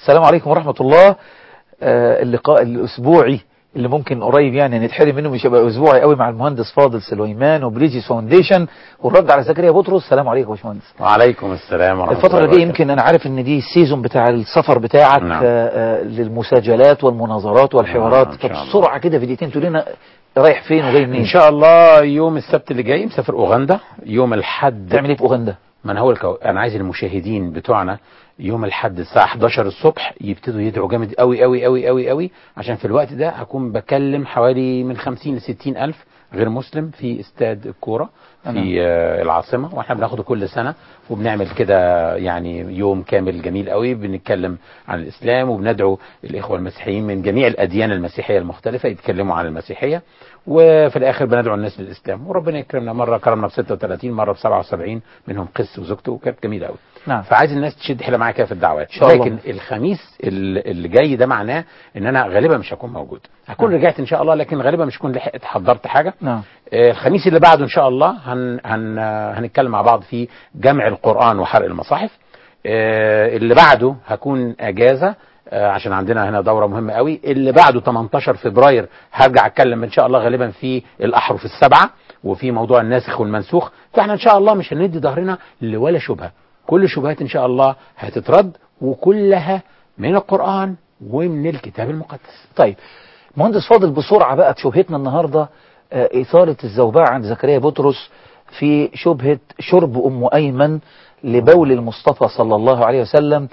السلام عليكم ورحمة الله آه، اللقاء الأسبوعي اللي ممكن قريب يعني نتحرم منه مش هيبقى أسبوعي قوي مع المهندس فاضل سليمان وبريجيس فاونديشن والرد على زكريا بطرس السلام عليكم يا باشمهندس وعليكم السلام ورحمة الفترة الله اللي جاية وبركاته. يمكن أنا عارف إن دي السيزون بتاع السفر بتاعك نعم. آه، آه، للمساجلات والمناظرات والحوارات نعم، إن شاء الله. فبسرعة كده في دقيقتين تقول لنا رايح فين وجاي منين ان شاء الله يوم السبت اللي جاي مسافر اوغندا يوم الحد تعمل ايه في أوغندا ما انا هقول لك انا عايز المشاهدين بتوعنا يوم الحد الساعه 11 الصبح يبتدوا يدعوا جامد قوي قوي قوي قوي قوي عشان في الوقت ده هكون بكلم حوالي من 50 ل 60 الف غير مسلم في استاد الكوره في آه، العاصمه واحنا بناخده كل سنه وبنعمل كده يعني يوم كامل جميل قوي بنتكلم عن الاسلام وبندعو الاخوه المسيحيين من جميع الاديان المسيحيه المختلفه يتكلموا عن المسيحيه وفي الاخر بندعو الناس للاسلام وربنا يكرمنا مره كرمنا ب 36 مره ب 77 منهم قس وزوجته وكانت جميله قوي نعم فعايز الناس تشد حيلها معايا كده في الدعوات إن شاء الله. لكن الخميس ال- اللي جاي ده معناه ان انا غالبا مش هكون موجود هكون نعم. رجعت ان شاء الله لكن غالبا مش هكون لحقت حضرت حاجه نعم آه، الخميس اللي بعده ان شاء الله هن هن آه، هنتكلم مع بعض في جمع القران وحرق المصاحف آه، اللي بعده هكون اجازه آه، عشان عندنا هنا دوره مهمه قوي اللي بعده 18 فبراير هرجع اتكلم ان شاء الله غالبا في الاحرف السبعه وفي موضوع الناسخ والمنسوخ فاحنا ان شاء الله مش هندي ظهرنا لولا شبهه كل شبهات ان شاء الله هتترد وكلها من القران ومن الكتاب المقدس طيب مهندس فاضل بسرعة بقى في شبهتنا النهاردة آه، إثارة الزوبعة عند زكريا بطرس في شبهة شرب أم أيمن لبول المصطفى صلى الله عليه وسلم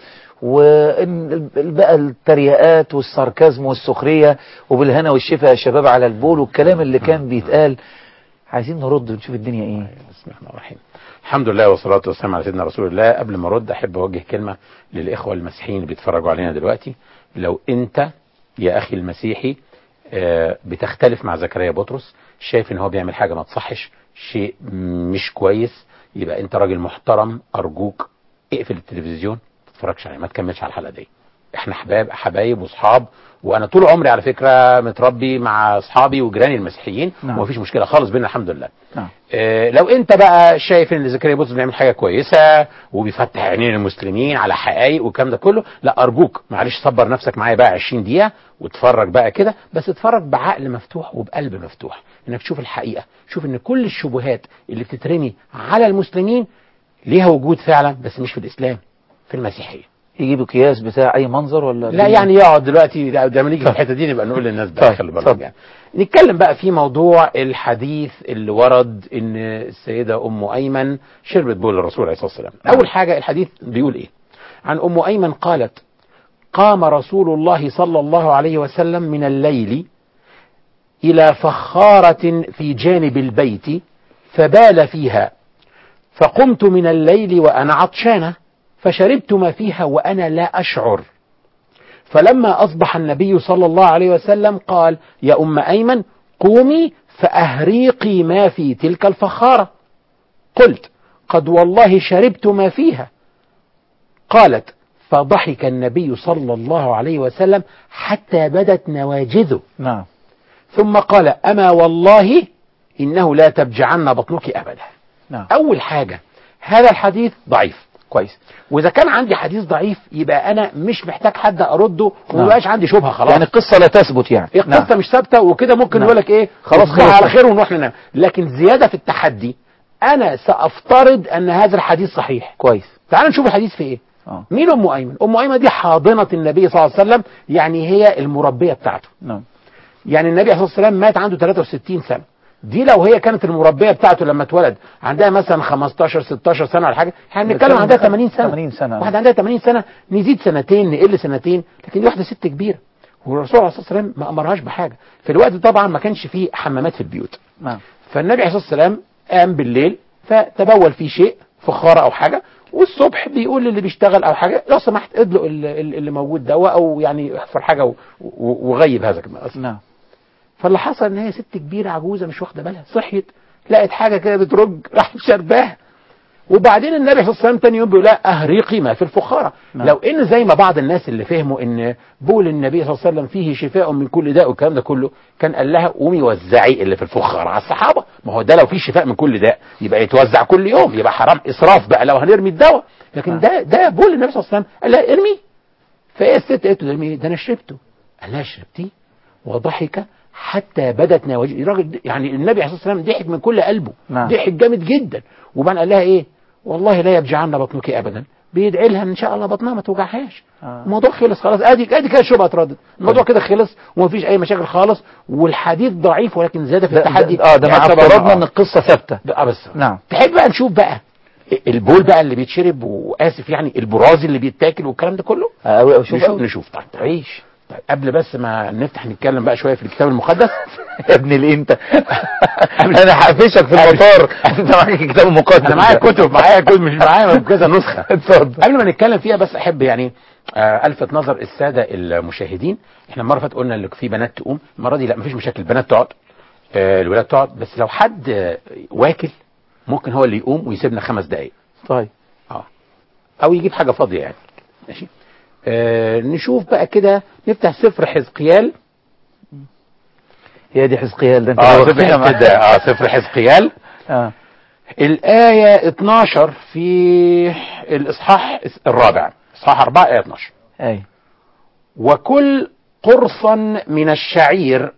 وإن بقى التريقات والساركازم والسخرية وبالهنا والشفا يا شباب على البول والكلام اللي كان بيتقال عايزين نرد ونشوف الدنيا ايه بسم الله الرحمن الرحيم الحمد لله والصلاة والسلام على سيدنا رسول الله قبل ما ارد احب اوجه كلمة للاخوة المسيحيين اللي بيتفرجوا علينا دلوقتي لو انت يا اخي المسيحي آه، بتختلف مع زكريا بطرس شايف ان هو بيعمل حاجة ما تصحش شيء مش كويس يبقى انت راجل محترم ارجوك اقفل التلفزيون ما تتفرجش عليه ما تكملش على الحلقة دي احنا حباب حبايب واصحاب وانا طول عمري على فكرة متربي مع اصحابي وجيراني المسيحيين نعم. ومفيش مشكلة خالص بينا الحمد لله نعم آه، لو انت بقى شايف ان زكريا بطرس بيعمل حاجه كويسه وبيفتح عينين المسلمين على حقائق والكلام ده كله لا ارجوك معلش صبر نفسك معايا بقى 20 دقيقه واتفرج بقى كده بس اتفرج بعقل مفتوح وبقلب مفتوح انك تشوف الحقيقه شوف ان كل الشبهات اللي بتترمي على المسلمين ليها وجود فعلا بس مش في الاسلام في المسيحيه يجيبوا اكياس بتاع اي منظر ولا لا يعني يقعد دلوقتي لا، ده لما نيجي في الحته دي نبقى نقول للناس بقى طيب، خلي اتفضل. بالك يعني نتكلم بقى في موضوع الحديث اللي ورد ان السيده ام ايمن شربت بول الرسول عليه الصلاه والسلام نعم. اول حاجه الحديث بيقول ايه عن ام ايمن قالت قام رسول الله صلى الله عليه وسلم من الليل الى فخاره في جانب البيت فبال فيها فقمت من الليل وانا عطشانه فشربت ما فيها وانا لا اشعر فلما أصبح النبي صلى الله عليه وسلم قال يا أم أيمن قومي فأهريقي ما في تلك الفخارة قلت قد والله شربت ما فيها قالت فضحك النبي صلى الله عليه وسلم حتى بدت نواجذه نعم ثم قال أما والله إنه لا تبجعن بطنك أبدا نعم أول حاجة هذا الحديث ضعيف كويس واذا كان عندي حديث ضعيف يبقى انا مش محتاج حد ارده نعم. وما يبقاش عندي شبهه خلاص يعني القصة لا تثبت يعني القصه مش ثابته وكده ممكن نعم. نقول لك ايه خلاص تصبح خلص. على خير ونروح ننام لكن زياده في التحدي انا سافترض ان هذا الحديث صحيح كويس تعال نشوف الحديث في ايه اه مين ام ايمن ام ايمن دي حاضنه النبي صلى الله عليه وسلم يعني هي المربيه بتاعته نعم يعني النبي عليه الصلاه والسلام مات عنده 63 سنه دي لو هي كانت المربيه بتاعته لما اتولد عندها مثلا 15 16 سنه ولا حاجه احنا بنتكلم عندها 80 سنه 80 سنة واحده عندها 80 سنه نزيد سنتين نقل سنتين لكن دي واحده ست كبيره والرسول عليه الصلاه والسلام ما امرهاش بحاجه في الوقت ده طبعا ما كانش فيه حمامات في البيوت نعم فالنبي عليه الصلاه والسلام قام بالليل فتبول في شيء فخاره او حاجه والصبح بيقول للي بيشتغل او حاجه لو سمحت ادلق ال- ال- اللي موجود ده او يعني احفر حاجه و- و- وغيب هذا كمان نعم فاللي حصل ان هي ست كبيره عجوزه مش واخده بالها صحيت لقت حاجه كده بترج راحت شرباها وبعدين النبي صلى الله عليه وسلم تاني يوم بيقول لها اهريقي ما في الفخاره نعم. لو ان زي ما بعض الناس اللي فهموا ان بول النبي صلى الله عليه وسلم فيه شفاء من كل داء والكلام ده كله كان قال لها قومي وزعي اللي في الفخاره على الصحابه ما هو ده لو فيه شفاء من كل داء يبقى يتوزع كل يوم يبقى حرام اسراف بقى لو هنرمي الدواء لكن نعم. ده ده بول النبي صلى الله عليه وسلم قال لها ارمي فايه الست قالت له ده مين؟ ده انا شربته قال لها شربتيه وضحك حتى بدت نواجذ الراجل ده- يعني النبي عليه الصلاه والسلام ضحك من كل قلبه نعم. ضحك جامد جدا وبعدين قال لها ايه والله لا يبجعن بطنك ابدا بيدعي لها ان شاء الله بطنها ما توجعهاش آه. الموضوع خلص خلاص ادي ادي كده الشبهه اتردت الموضوع كده خلص ومفيش اي مشاكل خالص والحديث ضعيف ولكن زاد في ده التحدي ده- اه ده مع اعتبرنا- افتراضنا آه. ان القصة ثابتة ده- اه بس نعم تحب بقى نشوف بقى البول بقى اللي بيتشرب واسف يعني البراز اللي بيتاكل والكلام ده كله أو أو شوف نشوف أوي. نشوف طيب طيب. عيش طيب قبل بس ما نفتح نتكلم بقى شويه في الكتاب المقدس يا ابن الايه انت انا هقفشك في المطار انت معاك الكتاب المقدس انا معايا كتب معايا كتب مش معايا كذا نسخه اتفضل قبل ما نتكلم فيها بس احب يعني آه، الفت نظر الساده المشاهدين احنا المره اللي فاتت قلنا ان في بنات تقوم المره دي لا مفيش مشاكل البنات تقعد آه، الولاد تقعد بس لو حد آه، واكل ممكن هو اللي يقوم ويسيبنا خمس دقائق طيب اه او يجيب حاجه فاضيه يعني ماشي آه نشوف بقى كده نفتح سفر حزقيال هي دي حزقيال ده انت اه واخدها سفر معاك. حزقيال اه سفر حزقيال اه الآية 12 في الإصحاح الرابع إصحاح 4 آية 12 اي وكل قرصا من الشعير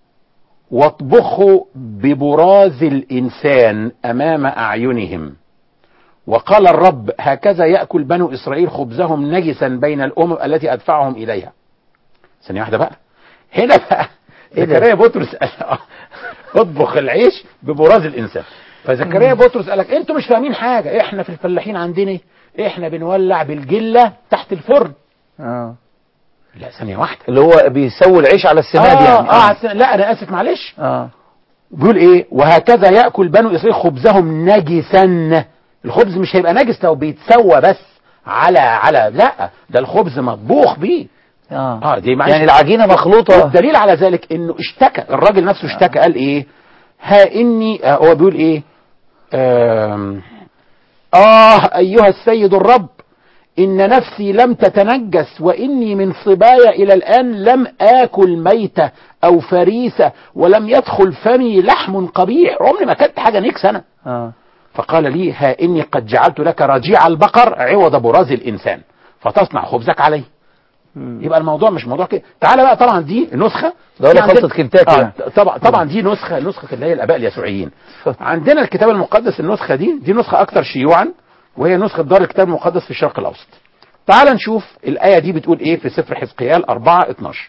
واطبخه ببراز الإنسان أمام أعينهم وقال الرب هكذا يأكل بنو إسرائيل خبزهم نجسا بين الأمم التي أدفعهم إليها ثانية واحدة بقى هنا بقى إيه ده؟ زكريا بطرس قال اطبخ العيش ببراز الإنسان فزكريا بطرس قال لك انتوا مش فاهمين حاجة احنا في الفلاحين عندنا إيه؟ احنا بنولع بالجلة تحت الفرن اه لا ثانية واحدة اللي هو بيسوي العيش على السماد آه يعني آه عس- لا أنا آسف معلش اه بيقول إيه وهكذا يأكل بنو إسرائيل خبزهم نجسا الخبز مش هيبقى نجس لو بيتسوى بس على على لا ده الخبز مطبوخ بيه اه اه دي معلش يعني العجينة مخلوطة والدليل على ذلك انه اشتكى الراجل نفسه اشتكى قال ايه ها اني آه هو بيقول ايه آم، اه ايها السيد الرب ان نفسي لم تتنجس واني من صبايا الى الان لم اكل ميتة او فريسة ولم يدخل فمي لحم قبيح عمري ما اكلت حاجة نكس انا اه فقال لي ها اني قد جعلت لك رجيع البقر عوض براز الانسان فتصنع خبزك عليه يبقى الموضوع مش موضوع كده تعالى بقى طبعا دي نسخه ده ولا في عندنا- خلطة كنتاكي آه يعني. طبعا طبعا دي نسخه نسخه اللي هي الاباء اليسوعيين عندنا الكتاب المقدس النسخه دي دي نسخه اكثر شيوعا وهي نسخه دار الكتاب المقدس في الشرق الاوسط تعال نشوف الايه دي بتقول ايه في سفر حزقيال 4 12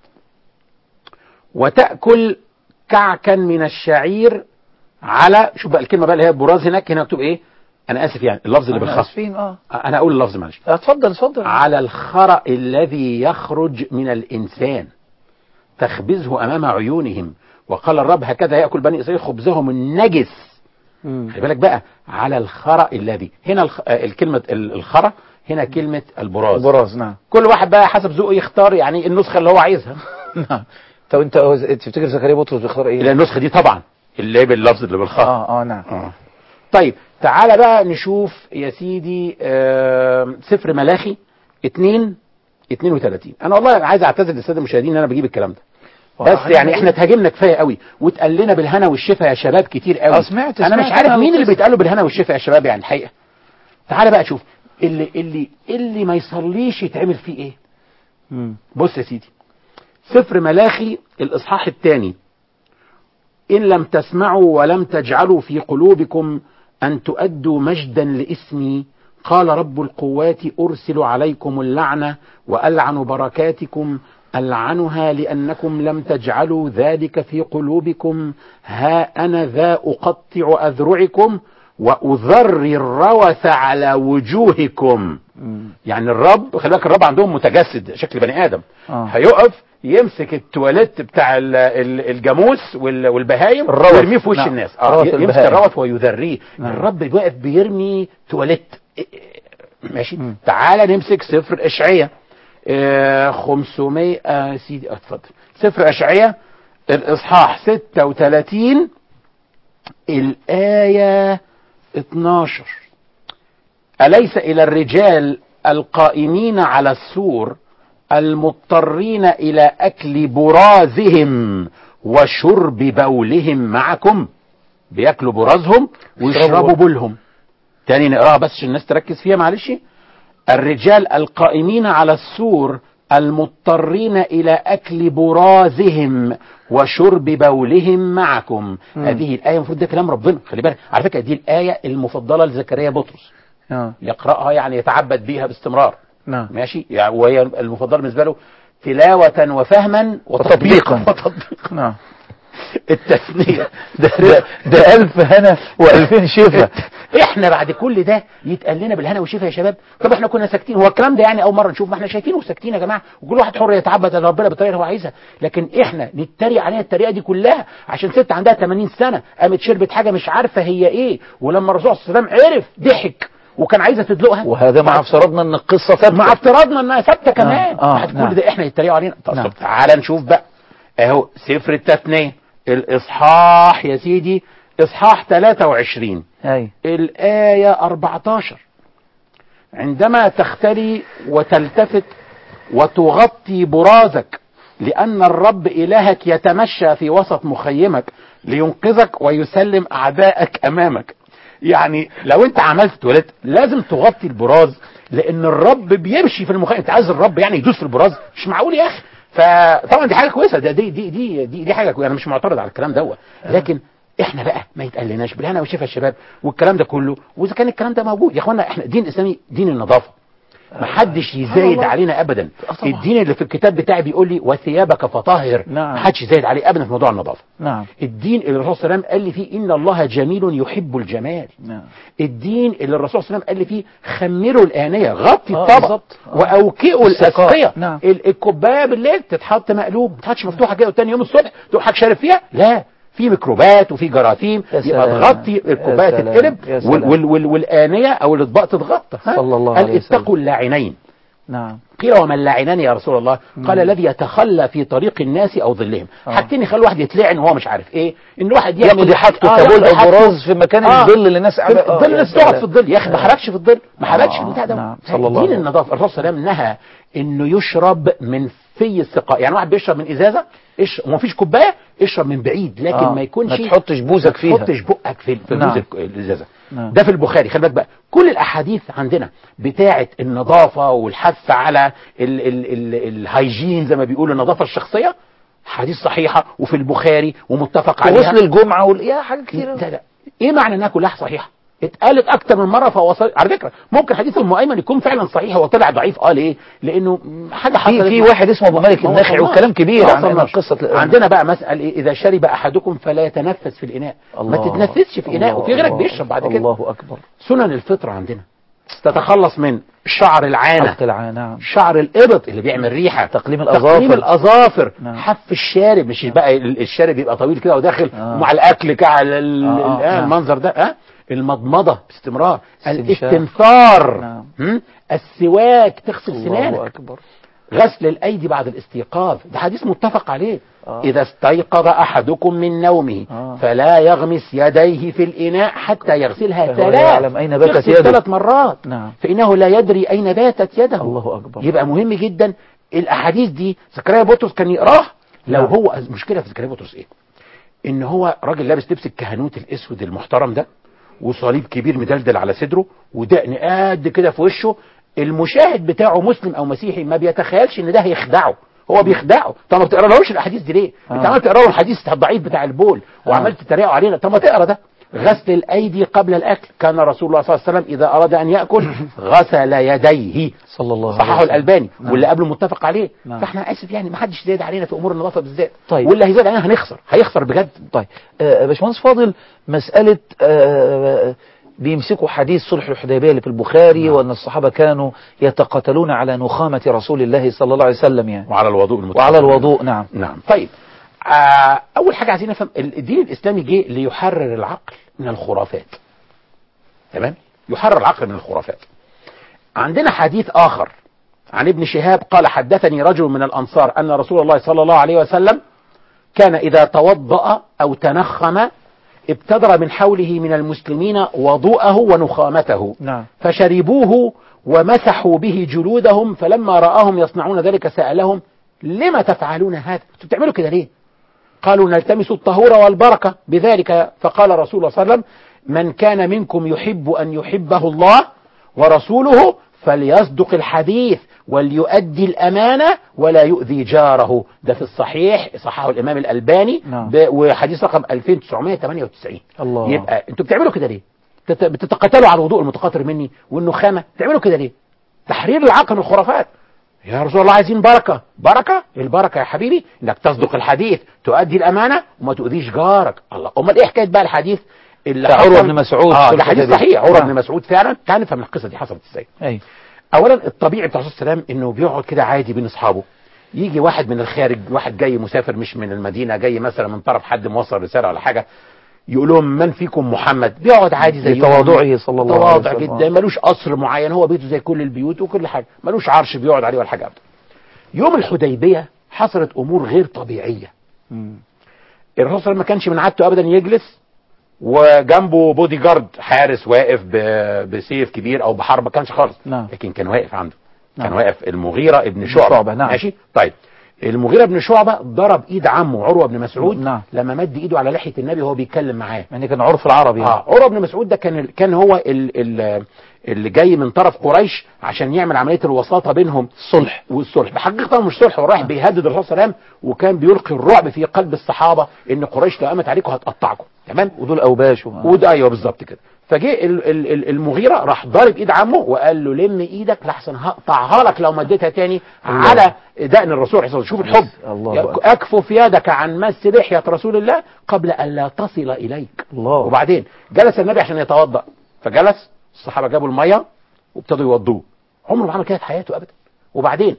وتاكل كعكا من الشعير على شوف بقى الكلمه بقى اللي هي براز هناك هنا مكتوب ايه انا اسف يعني اللفظ اللي احنا بالخط اسفين اه انا اقول اللفظ معلش آه، اتفضل اتفضل على الخرأ الذي يخرج من الإنسان تخبزه أمام عيونهم وقال الرب هكذا يأكل بني إسرائيل خبزهم النجس مم. خلي بالك بقى على الخرأ الذي هنا الخ... آه، الكلمة ال- الخرأ هنا كلمة البراز براز نعم كل واحد بقى حسب ذوقه يختار يعني النسخة اللي هو عايزها نعم طب انت هو- تفتكر زكريا بطرس بيختار ايه؟ إلى النسخة دي طبعا اللي هي باللفظ اللي بالخط اه اه نعم آه. طيب تعالى بقى نشوف يا سيدي آه سفر ملاخي 2 32 انا والله عايز اعتذر للساده المشاهدين ان انا بجيب الكلام ده بس يعني احنا اتهاجمنا كفايه قوي واتقال لنا بالهنا والشفا يا شباب كتير قوي اه سمعت- انا مش سمعت عارف أنا مين اللي القصة. بيتقال له بالهنا والشفا يا شباب يعني الحقيقه تعالى بقى شوف اللي اللي اللي ما يصليش يتعمل فيه ايه مم. بص يا سيدي سفر ملاخي الإصحاح الثاني إن لم تسمعوا ولم تجعلوا في قلوبكم أن تؤدوا مجدا لاسمي قال رب القوات أرسل عليكم اللعنة وألعن بركاتكم ألعنها لأنكم لم تجعلوا ذلك في قلوبكم ها أنا ذا أقطع أذرعكم وأذري الروث على وجوهكم مم. يعني الرب خلي بالك الرب عندهم متجسد شكل بني ادم آه. هيقف يمسك التواليت بتاع ال- ال- الجاموس وال- والبهايم الروث. ويرميه في وش نعم. الناس اه روث ي- يمسك البهائم. الروث ويذريه نعم. الرب واقف بيرمي تواليت إيه- إيه- ماشي مم. تعالى نمسك سفر اشعياء آه 500 آه سيدي آه، اتفضل سفر اشعياء الاصحاح 36 الايه 12 أليس إلى الرجال القائمين على السور المضطرين إلى أكل برازهم وشرب بولهم معكم بياكلوا برازهم ويشربوا بولهم تاني نقراها بس عشان الناس تركز فيها معلش الرجال القائمين على السور المضطرين إلى أكل برازهم وشرب بولهم معكم مم. هذه الآية المفروض ده كلام ربنا خلي بالك على فكرة دي الآية المفضلة لزكريا بطرس آه. يقرأها يعني يتعبد بيها باستمرار نعم ماشي يعني وهي المفضلة بالنسبة له تلاوة وفهما وتطبيقا. وتطبيقا وتطبيقا نعم التثنية ده, ده, ده ألف هنا وألفين شفا احنا بعد كل ده يتقال لنا بالهنا والشفا يا شباب طب احنا كنا ساكتين هو الكلام ده يعني اول مره نشوف ما احنا شايفينه وساكتين يا جماعه وكل واحد حر يتعبد لربنا بالطريقه اللي هو عايزها لكن احنا نتريق عليها الطريقه دي كلها عشان ست عندها 80 سنه قامت شربت حاجه مش عارفه هي ايه ولما الرسول صلى الله عليه وسلم عرف ضحك وكان عايزه تدلقها وهذا مع افتراضنا أن القصة ثابتة مع افتراضنا انها ثابته كمان آه، بعد نعم. كل ده احنا يتريقوا علينا طب نعم. طب تعالى نشوف بقى اهو سفر التثنيه الاصحاح يا سيدي اصحاح 23 أي الآية 14 عندما تختلي وتلتفت وتغطي برازك لأن الرب إلهك يتمشى في وسط مخيمك لينقذك ويسلم أعدائك أمامك يعني لو أنت عملت اتولدت لازم تغطي البراز لأن الرب بيمشي في المخيم أنت عايز الرب يعني يدوس في البراز مش معقول يا أخي فطبعا دي حاجة كويسة ده دي دي دي دي, دي حاجة كويسة أنا مش معترض على الكلام دوت لكن احنا بقى ما يتقلناش بالهنا والشفا يا شباب والكلام ده كله واذا كان الكلام ده موجود يا اخوانا احنا دين الاسلامي دين النظافه ما حدش يزايد الله. علينا ابدا آه طبعا. الدين اللي في الكتاب بتاعي بيقول لي وثيابك فطهر نعم. ما حدش يزايد عليه ابدا في موضوع النظافه نعم الدين اللي الرسول صلى الله عليه وسلم قال لي فيه ان الله جميل يحب الجمال نعم الدين اللي الرسول صلى الله عليه وسلم قال لي فيه خمروا الآنية غطي آه، الطبق بالظبط. آه. وأوكئوا السقاء. الأسقية نعم. ال- الكوباية بالليل تتحط مقلوب ما تتحطش مفتوحة كده وتاني يوم الصبح تروح حضرتك شارب فيها لا في ميكروبات وفي جراثيم يا يبقى سلام. تغطي الكوباية يا سلام. تتقلب يا وال سلام. وال وال والآنية أو الأطباق تتغطى ها؟ صلى الله قال عليه وسلم. اتقوا اللاعنين نعم قيل وما اللاعنان يا رسول الله قال الذي يتخلى في طريق الناس او ظلهم آه. حاجتين يخلوا واحد يتلعن وهو مش عارف ايه ان واحد يعمل يقضي حاجته آه، كبول يقضي أو حاجته. براز في مكان الظل اللي الناس في قاعدة- آه، الظل يا الناس تقعد سلام. في الظل يا اخي ما حركش في الظل ما حركش في آه، البتاع ده نعم. صلى الله دين عليه النظافه الرسول صلى الله عليه وسلم نهى انه يشرب من في السقاء يعني واحد بيشرب من ازازه اشرب وما فيش كوبايه اشرب من بعيد لكن آه، ما يكونش ما تحطش بوزك ما فيها. تحطش بقك في في نعم. بوز الك- الازازه نعم. ده في البخاري خلي بالك بقى كل الاحاديث عندنا بتاعه النظافه والحث على ال ال ال الهيجين زي ما بيقولوا النظافه الشخصيه حديث صحيحه وفي البخاري ومتفق عليها وغسل الجمعة وال... يا حاجة كتير لا لا ايه معنى انها كلها صحيحه اتقالت اكتر من مره فهو صحيح. على فكره ممكن حديث ام ايمن يكون فعلا صحيح هو طلع ضعيف اه ليه لانه حاجه في حصلت في مع- واحد اسمه ابو مالك ما النخعي وصلناش. وكلام كبير ما عن عن وصلناش. قصة عندنا بقى مسألة إيه؟ إذا شرب أحدكم فلا يتنفس في الإناء ما الله. تتنفسش في إناء الله. وفي غيرك الله. بيشرب بعد كده الله أكبر سنن الفطرة عندنا تتخلص من شعر العانة القلعة نعم شعر الإبط اللي بيعمل ريحة تقليم الأظافر. تقليم الأظافر نعم. حف الشارب مش بقى ال- الشارب يبقى طويل كده وداخل آه. ومع الأكل كده على ال- آه، آه، ال- آه، نعم. المنظر ده ها المضمضة باستمرار استنشاق. الاستنثار نعم. هم؟ السواك تغسل الله سنانك أكبر غسل الأيدي بعد الاستيقاظ ده حديث متفق عليه آه. إذا استيقظ أحدكم من نومه آه. فلا يغمس يديه في الإناء حتى يغسلها فهو ثلاث يعلم أين باتت يغسل يده. ثلاث مرات نعم فإنه لا يدري أين باتت يده الله أكبر يبقى مهم جدا الأحاديث دي زكريا بطرس كان يقراها لو نعم. هو المشكلة في زكريا بطرس إيه إن هو راجل لابس لبس الكهنوت الأسود المحترم ده وصليب كبير مدلدل على صدره ودقن قد كده في وشه المشاهد بتاعه مسلم او مسيحي ما بيتخيلش ان ده هيخدعه هو بيخدعه طب ما بتقرالهوش الاحاديث دي ليه آه. انت عمال تقرا له الحديث الضعيف بتاع البول وعمال تتريقوا علينا طب ما تقرا ده غسل الايدي قبل الاكل كان رسول الله صلى الله عليه وسلم اذا اراد ان ياكل غسل يديه صلى الله عليه صححه وسلم. الالباني نعم. واللي قبله متفق عليه نعم. فاحنا اسف يعني ما حدش زايد علينا في امور النظافه بالذات طيب. واللي هيزاد علينا هنخسر هيخسر بجد طيب آه، باشمهندس فاضل مسألة آه، بيمسكوا حديث صلح الحديبية اللي في البخاري نعم. وأن الصحابة كانوا يتقاتلون على نخامة رسول الله صلى الله عليه وسلم يعني وعلى الوضوء المتفق وعلى عليه. الوضوء نعم نعم طيب آه اول حاجه عايزين نفهم ال- الدين الاسلامي جه ليحرر العقل من الخرافات تمام يحرر العقل من الخرافات عندنا حديث اخر عن ابن شهاب قال حدثني رجل من الانصار ان رسول الله صلى الله عليه وسلم كان اذا توضا او تنخم ابتدر من حوله من المسلمين وضوءه ونخامته نعم فشربوه ومسحوا به جلودهم فلما رآهم يصنعون ذلك سألهم لما تفعلون هذا انتوا بتعملوا كده ليه قالوا نلتمس الطهور والبركة بذلك فقال رسول الله صلى الله عليه وسلم من كان منكم يحب أن يحبه الله ورسوله فليصدق الحديث وليؤدي الأمانة ولا يؤذي جاره ده في الصحيح صححه الإمام الألباني نعم. ب- وحديث رقم 2998 الله. يبقى انتوا بتعملوا كده ليه تت- بتتقاتلوا على الوضوء المتقاطر مني والنخامة بتعملوا كده ليه تحرير العقل من الخرافات يا رسول الله عايزين بركة بركة البركة يا حبيبي انك تصدق الحديث تؤدي الامانة وما تؤذيش جارك الله امال ايه حكاية بقى الحديث اللي بتاع عروة حصل- بن مسعود اه في ده حديث الحديث. صحيح عروة نعم. بن مسعود فعلا تعال نفهم القصة دي حصلت ازاي اي اولا الطبيعي بتاع الرسول صلى الله عليه وسلم انه بيقعد كده عادي بين اصحابه يجي واحد من الخارج واحد جاي مسافر مش من المدينه جاي مثلا من طرف حد موصل رساله ولا حاجه يقول لهم من فيكم محمد بيقعد عادي زي بتواضعه صلى الله عليه تواضع وسلم. جدا ملوش قصر معين هو بيته زي كل البيوت وكل حاجه ملوش عرش بيقعد عليه ولا حاجه ابدا يوم الحديبيه حصلت امور غير طبيعيه مم. الرسول صلى الله عليه وسلم ما كانش من عادته ابدا يجلس وجنبه بودي جارد حارس واقف ب- بسيف كبير او بحرب ما كانش خالص نعم. لكن كان واقف عنده كان نعم. واقف المغيرة ابن شعبة, شعبة، نعم. ماشي طيب المغيرة ابن شعبة ضرب ايد عمه عروة بن مسعود نعم. لما مد ايده على لحية النبي وهو بيتكلم معاه يعني كان عرف العربي اه عروة بن مسعود ده كان ال- كان هو ال ال اللي جاي من طرف قريش عشان يعمل عملية الوساطة بينهم الصلح والصلح بحقيقة مش صلح هو رايح بيهدد الرسول صلى الله عليه وسلم وكان بيلقي الرعب في قلب الصحابة ان قريش لو قامت عليكم هتقطعكم تمام ودول اوباش و... وده ايوه بالظبط كده فجه ال- ال- ال- المغيرة راح ضارب ايد عمه وقال له لم ايدك لحسن هقطعها لك لو مديتها تاني الله. على دقن الرسول عليه الصلاة والسلام. شوف الحب الله يك- أكبر. اكفف يدك عن مس لحية رسول الله قبل ان لا تصل اليك الله وبعدين جلس النبي عشان يتوضا فجلس الصحابه جابوا الميه وابتدوا يوضوه عمره ما عمل كده في حياته ابدا وبعدين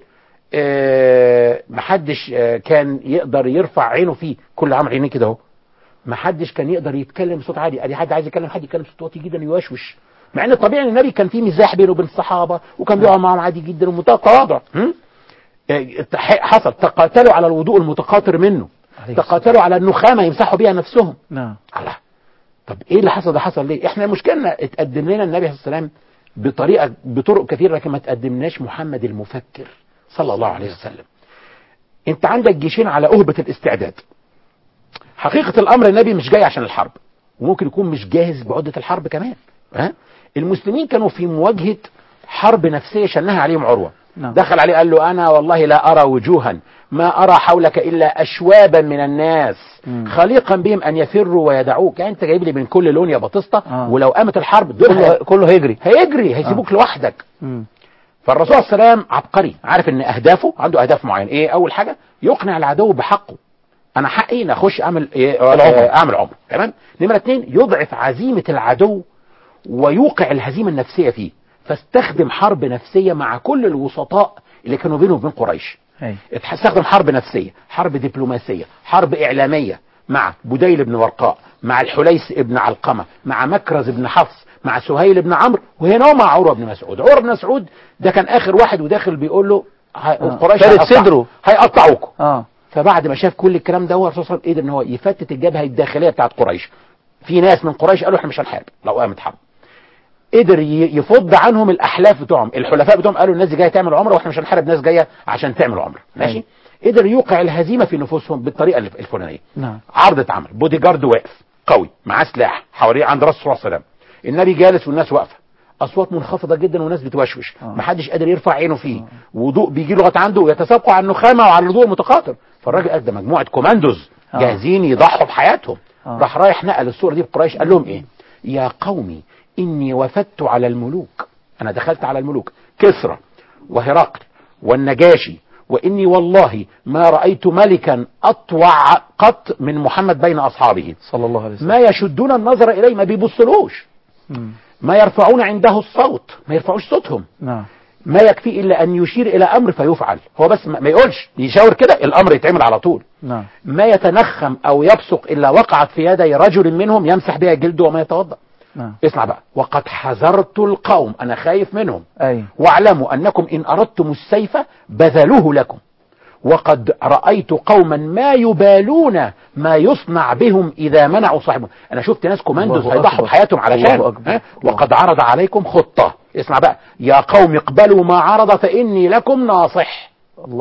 آه محدش آه كان يقدر يرفع عينه فيه كل عام عينيه كده اهو محدش كان يقدر يتكلم بصوت عالي ادي حد عايز يتكلم حد يتكلم بصوت واطي جدا يوشوش مع ان الطبيعي ان النبي كان فيه مزاح بينه وبين الصحابه وكان بيقعد معاهم عادي جدا ومنتهى التواضع هم؟ آه، حصل تقاتلوا على الوضوء المتقاطر منه عليه الصلاة تقاتلوا على النخامه يمسحوا بيها نفسهم نعم الله طب ايه اللي حصل ده حصل ليه احنا المشكله ان اتقدم لنا النبي صلى الله عليه وسلم بطريقه بطرق كثيره لكن ما تقدمناش محمد المفكر صلى الله عليه وسلم انت عندك جيشين على اهبه الاستعداد حقيقه الامر النبي مش جاي عشان الحرب وممكن يكون مش جاهز بعده الحرب كمان ها المسلمين كانوا في مواجهه حرب نفسيه شنها عليهم عروه نعم. دخل عليه قال له انا والله لا ارى وجوها ما ارى حولك الا اشوابا من الناس مم. خليقا بهم ان يفروا ويدعوك يعني انت جايب لي من كل لون يا بطسطه آه. ولو قامت الحرب دول كله هي- كله هيجري هيجري هيسيبوك لوحدك مم. فالرسول صلى الله عليه وسلم عبقري عارف ان اهدافه عنده اهداف معينه ايه اول حاجه يقنع العدو بحقه انا حقي ان اخش اعمل إيه العمر. آه، اعمل عمر تمام نمره اتنين يضعف عزيمه العدو ويوقع الهزيمه النفسيه فيه فاستخدم حرب نفسيه مع كل الوسطاء اللي كانوا بينه وبين قريش أي. استخدم حرب نفسية حرب دبلوماسية حرب إعلامية مع بديل بن ورقاء مع الحليس بن علقمة مع مكرز بن حفص مع سهيل بن عمرو وهنا هو مع عروة بن مسعود عروة بن مسعود ده كان آخر واحد وداخل بيقول له ه- آه. قريش فارد هيقطع- صدره. هيقطعوكم اه فبعد ما شاف كل الكلام ده هو الرسول صلى الله عليه وسلم قدر ان هو يفتت الجبهه الداخليه بتاعت قريش في ناس من قريش قالوا احنا مش هنحارب لو قامت حرب قدر ي- يفض عنهم الاحلاف بتوعهم الحلفاء بتوعهم قالوا الناس دي جايه تعمل عمره واحنا مش هنحارب ناس جايه عشان تعمل عمره ماشي قدر يوقع الهزيمه في نفوسهم بالطريقه الف- الفلانيه نعم عرض اتعمل بودي جارد واقف قوي معاه سلاح حواليه عند رسول الله صلى الله عليه وسلم النبي جالس والناس واقفه اصوات منخفضه جدا والناس بتوشوش آه. محدش قادر يرفع عينه فيه وضوء بيجي لغايه عنده ويتسابقوا على النخامه وعلى الوضوء المتقاطر فالراجل قال ده مجموعه كوماندوز آه. جاهزين يضحوا بحياتهم آه. راح رايح نقل الصوره دي بقريش قال لهم ايه يا قومي اني وفدت على الملوك انا دخلت على الملوك كسرى وهرقل والنجاشي واني والله ما رايت ملكا اطوع قط من محمد بين اصحابه صلى الله عليه وسلم ما يشدون النظر اليه ما بيبصلوش مم. ما يرفعون عنده الصوت ما يرفعوش صوتهم نعم ما يكفي الا ان يشير الى امر فيفعل هو بس ما ما يقولش يشاور كده الامر يتعمل على طول نعم ما يتنخم او يبصق الا وقعت في يدي رجل منهم يمسح بها جلده وما يتوضا نعم اسمع بقى وقد حذرت القوم انا خايف منهم اي واعلموا انكم ان اردتم السيف بذلوه لكم وقد رايت قوما ما يبالون ما يصنع بهم اذا منعوا صاحبهم انا شفت ناس كوماندوز الله هيضحوا أكبر. بحياتهم علشان الله أكبر. ها؟ وقد عرض عليكم خطه اسمع بقى يا قوم اقبلوا ما عرض فاني لكم ناصح الله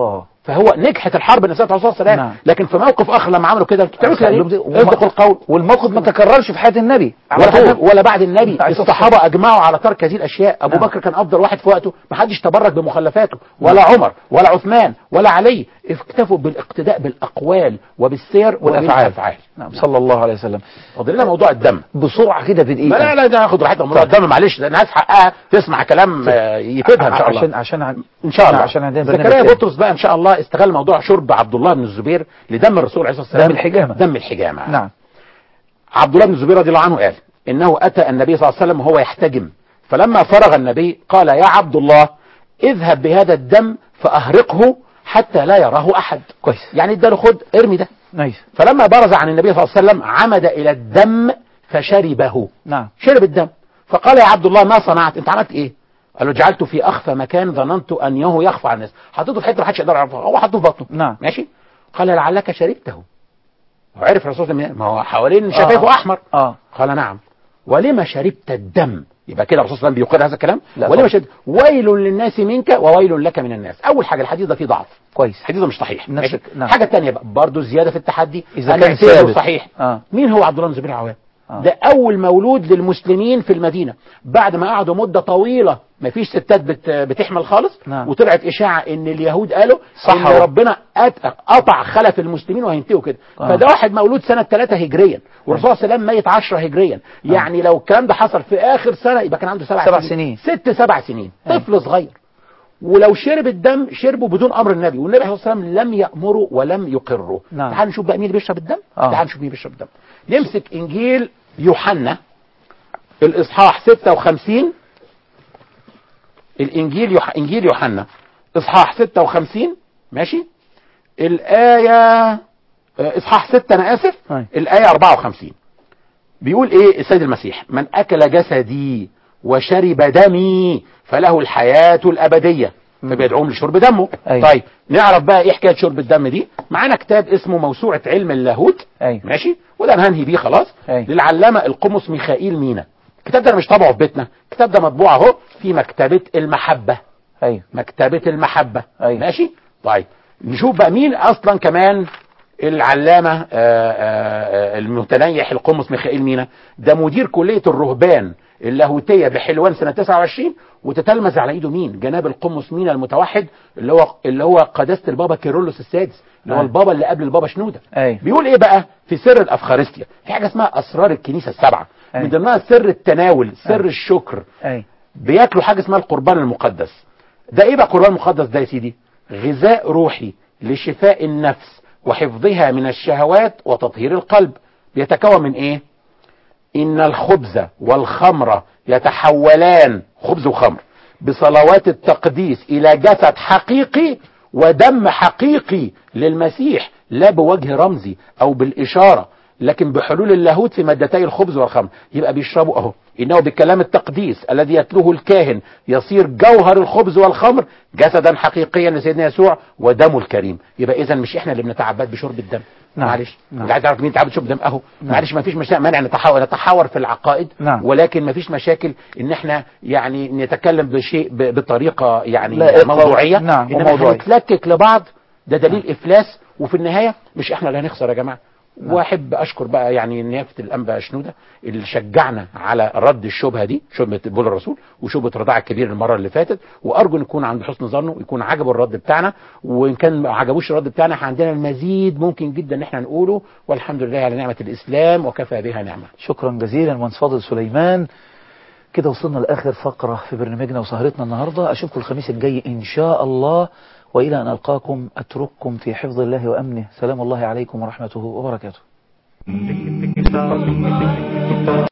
فهو نجحت الحرب النساء عليه الصلاه والسلام نعم. لكن في موقف اخر لما عملوا كده انتوا بتعملوا كده ليه؟ وما- اصدقوا القول والموقف ما تكررش في حياة النبي على ولا, طول ولا بعد النبي عليه الصلاة الصحابه اجمعوا على ترك هذه الاشياء ابو نعم. بكر كان افضل واحد في وقته ما حدش تبرك بمخلفاته ولا عمر ولا عثمان ولا علي اكتفوا بالاقتداء بالاقوال وبالسير والأفعال. وبالافعال نعم صلى الله عليه وسلم فاضل لنا موضوع الدم بسرعة كده ما لا بدقيقة لا ده هاخد راحتنا موضوع الدم معلش ده الناس حقها تسمع كلام آه، يفيدها ان شاء الله عشان عشان عن- ان شاء الله عشان عندنا برنامج زكريا تاني. بطرس بقى ان شاء الله استغل موضوع شرب عبد الله بن الزبير لدم الرسول عليه الصلاه والسلام دم الحجامة. دم الحجامه نعم عبد الله بن الزبير رضي الله عنه قال انه اتى النبي صلى الله عليه وسلم وهو يحتجم فلما فرغ النبي قال يا عبد الله اذهب بهذا الدم فاهرقه حتى لا يراه احد كويس يعني اداله خد ارمي ده نايس فلما برز عن النبي صلى الله عليه وسلم عمد الى الدم فشربه نعم شرب الدم فقال يا عبد الله ما صنعت انت عملت ايه قال له جعلته في اخفى مكان ظننت انه يخفى عن الناس حطيته في حته ما حدش يقدر يعرفها هو حطه في بطنه نعم. ماشي قال لعلك شربته وعرف الرسول صلى الله عليه وسلم ما هو حوالين شفايفه آه. احمر اه قال نعم ولما شربت الدم يبقى كده الرسول صلى الله عليه وسلم بيقر هذا الكلام لا ولما طبعا. شربت ويل للناس منك وويل لك من الناس اول حاجه الحديث ده فيه ضعف كويس الحديث ده مش صحيح نفس- ماشي نعم. حاجه ثانيه بقى برضه زياده في التحدي إذا أن كان اعتبره ثابت. صحيح آه. مين هو عبد الله بن زبير العوام آه. ده اول مولود للمسلمين في المدينه بعد ما قعدوا مده طويله ما فيش ستات بت بتحمل خالص نعم. وطلعت اشاعه ان اليهود قالوا صح ان هو. ربنا أت- قطع خلف المسلمين وهينتهوا كده آه. فده واحد مولود سنه 3 هجريا والرسول صلى الله عليه وسلم ميت 10 هجريا يعني لو الكلام ده حصل في اخر سنه يبقى كان عنده سبع, سبع سنين. ست سبع سنين أيوة. طفل صغير ولو شرب الدم شربه بدون امر النبي والنبي صلى الله عليه وسلم لم يامره ولم يقره نعم. تعال نشوف بقى مين اللي بيشرب الدم آه. تعال نشوف مين بيشرب الدم نمسك انجيل يوحنا الاصحاح 56 الانجيل يوح... انجيل يوحنا اصحاح 56 ماشي الايه آه، اصحاح 6 انا اسف أي. الايه 54 بيقول ايه السيد المسيح من اكل جسدي وشرب دمي فله الحياه الابديه فبيدعوهم لشرب دمه أي. طيب نعرف بقى ايه حكايه شرب الدم دي معانا كتاب اسمه موسوعه علم اللاهوت أيوة. ماشي وده انا هنهي بيه خلاص أي. للعلامه القمص ميخائيل مينا الكتاب ده انا مش طابعه في بيتنا الكتاب ده مطبوع اهو في مكتبه المحبه ايوه مكتبه المحبه أيوة. ماشي طيب نشوف بقى مين اصلا كمان العلامه آه، آه، آه، المتنيح القمص ميخائيل مينا ده مدير كليه الرهبان اللاهوتيه بحلوان سنه 29 وتتلمذ على ايده مين؟ جناب القمص مينا المتوحد اللي هو اللي هو قداسه البابا كيرلس السادس اللي هو أيوة. البابا اللي قبل البابا شنوده أيوة. بيقول ايه بقى في سر الافخارستيا في حاجه اسمها اسرار الكنيسه السبعه أيوة. من ضمنها سر التناول سر أيوة. الشكر ايوه بياكلوا حاجه اسمها القربان المقدس ده ايه بقى القربان المقدس ده يا سيدي غذاء روحي لشفاء النفس وحفظها من الشهوات وتطهير القلب بيتكون من ايه ان الخبز والخمر يتحولان خبز وخمر بصلوات التقديس الى جسد حقيقي ودم حقيقي للمسيح لا بوجه رمزي او بالاشاره لكن بحلول اللاهوت في مادتي الخبز والخمر يبقى بيشربوا اهو انه بكلام التقديس الذي يتلوه الكاهن يصير جوهر الخبز والخمر جسدا حقيقيا لسيدنا يسوع ودمه الكريم يبقى اذا مش احنا اللي بنتعبد بشرب الدم نعم. معلش نعم. اللي عايز يعرف مين تعبد شرب دم اهو نعم. معلش ما فيش مشا... مانع نتحاور نتحاور في العقائد نعم. ولكن ما فيش مشاكل ان احنا يعني نتكلم بشيء ب... بطريقه يعني لا، موضوعيه نعم، انما وموضوعي. هنتلكك لبعض ده دليل افلاس وفي النهايه مش احنا اللي هنخسر يا جماعه واحب اشكر بقى يعني نيافه الانبا شنوده اللي شجعنا على رد الشبهه دي شبهه بول الرسول وشبهه رضاع الكبير المره اللي فاتت وارجو ان يكون عند حسن ظنه ويكون عجبه الرد بتاعنا وان كان ما عجبوش الرد بتاعنا احنا عندنا المزيد ممكن جدا ان احنا نقوله والحمد لله على نعمه الاسلام وكفى بها نعمه شكرا جزيلا مهندس فاضل سليمان كده وصلنا لاخر فقره في برنامجنا وسهرتنا النهارده اشوفكم الخميس الجاي ان شاء الله والى ان القاكم اترككم في حفظ الله وامنه سلام الله عليكم ورحمته وبركاته